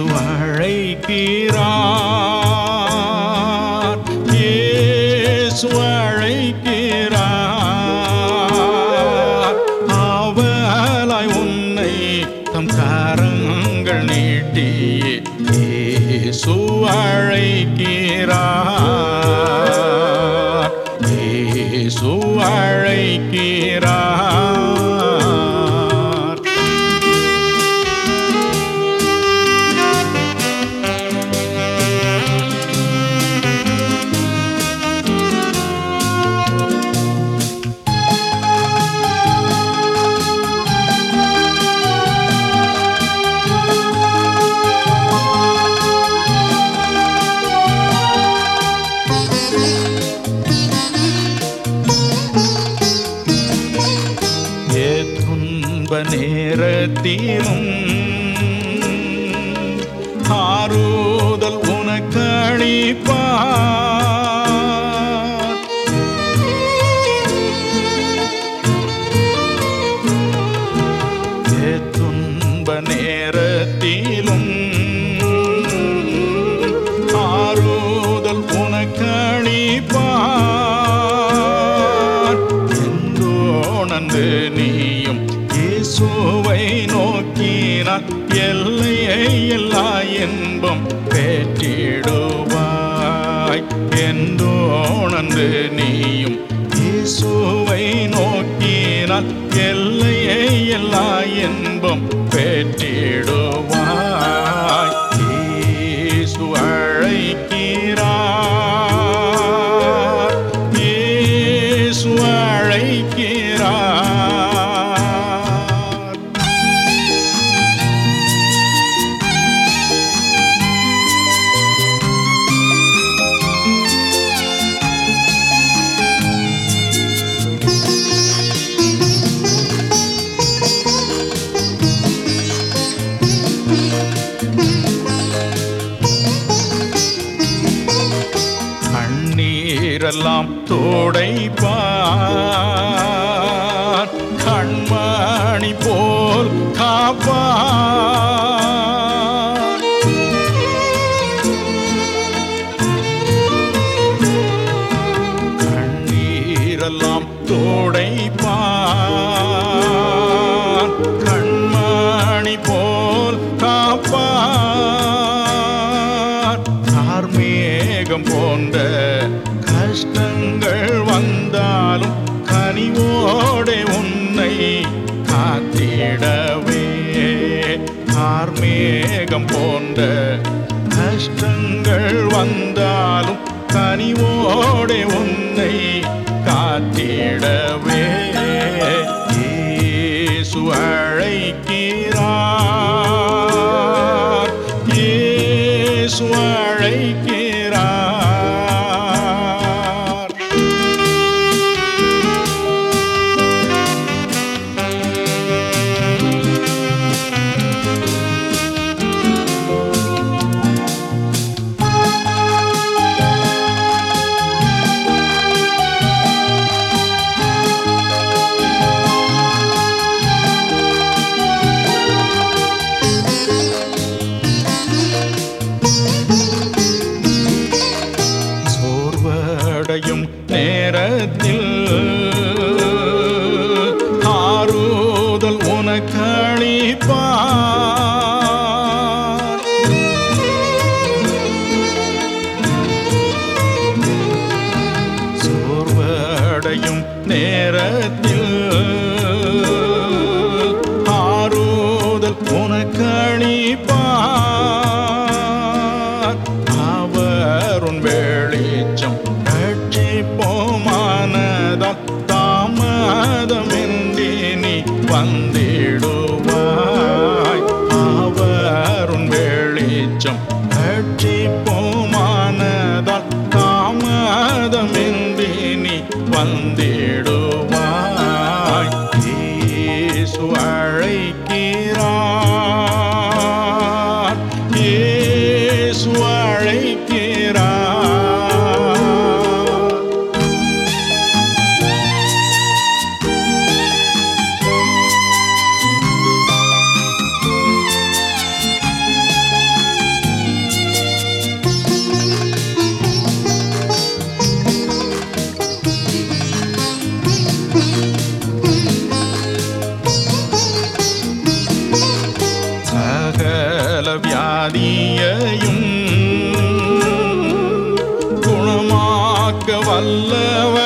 இயேசு அழைக்கிறார் இயேசு அழைக்கிறார் அவலாய் உன்னை தம் கரங்கள் நீட்டி இயேசு அழைக்கிறார் இயேசு அழைக்கிறார் ஏ துன்ப நேரத்திலும் ஆறுதல் உனக்களிப்பார் ஏ துன்ப நேரத்திலும் ஆறுதல் உனக்களிப்பார் எந்தோணந்து நீயும் இயேசுவை நோக்கினார் எல்லையை எல்லா இன்பம் பெற்றிடுவாய் எந்தோணந்து நீயும் இயேசுவை நோக்கினால் எல்லையை எல்லா இன்பம் பெற்றிடுவாய் இயேசு அழைக்கிறார் இயேசு அழைக்கிறார் கண்ணீரெல்லாம் தோடைப்பார் கண்மணி போல் காப்பார் கண்ணீரெல்லாம் தோடைப்பார் கண்மணி போல் காப்பார் கார்மேகம் போன்ற கஷ்டங்கள் வந்தாலும் கனிவோடே உன்னை காத்திடவே கார்மேகம் போன்ற கஷ்டங்கள் வந்தாலும் கனிவோடே உன்னை காத்திடவே இயேசு அழைக்கிறார் இயேசு அழைக்கிறார் வியாதியையும் குணமாக்க வல்லவர்